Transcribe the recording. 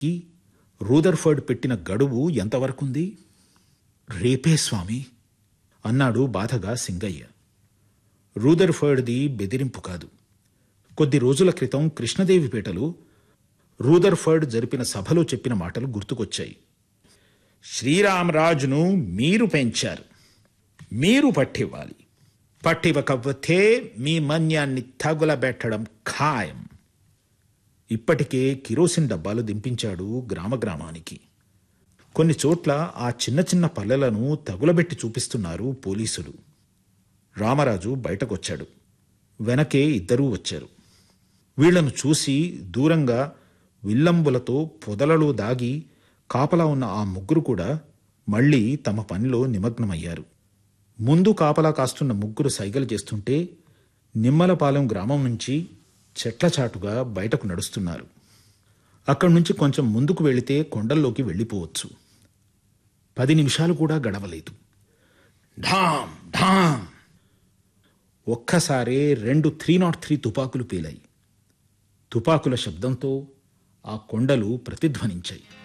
ఈ రూదర్ఫర్డ్ పెట్టిన గడువు ఎంతవరకుంది రేపే స్వామి అన్నాడు బాధగా సింగయ్య రూదర్ఫర్డ్ది బెదిరింపు కాదు కొద్ది రోజుల క్రితం కృష్ణదేవిపేటలో రూదర్ఫర్డ్ జరిపిన సభలో చెప్పిన మాటలు గుర్తుకొచ్చాయి శ్రీరామరాజును మీరు పెంచారు మీరు పట్టివ్వాలి పట్టివ్వకపోతే మీ మన్యాన్ని తగులబెట్టడం ఖాయం ఇప్పటికే కిరోసిన్ డబ్బాలు దింపించాడు గ్రామ గ్రామానికి కొన్ని చోట్ల ఆ చిన్న చిన్న పల్లెలను తగులబెట్టి చూపిస్తున్నారు పోలీసులు రామరాజు బయటకొచ్చాడు వెనకే ఇద్దరూ వచ్చారు వీళ్లను చూసి దూరంగా విల్లంబులతో పొదలలో దాగి కాపలా ఉన్న ఆ ముగ్గురు కూడా మళ్ళీ తమ పనిలో నిమగ్నమయ్యారు ముందు కాపలా కాస్తున్న ముగ్గురు సైగలు చేస్తుంటే నిమ్మలపాలెం గ్రామం నుంచి చెట్ల చాటుగా బయటకు నడుస్తున్నారు అక్కడి నుంచి కొంచెం ముందుకు వెళితే కొండల్లోకి వెళ్ళిపోవచ్చు పది నిమిషాలు కూడా గడవలేదు ఢామ్ ఢామ్ ఒక్కసారే రెండు త్రీ నాట్ త్రీ తుపాకులు పేలాయి తుపాకుల శబ్దంతో ఆ కొండలు ప్రతిధ్వనించాయి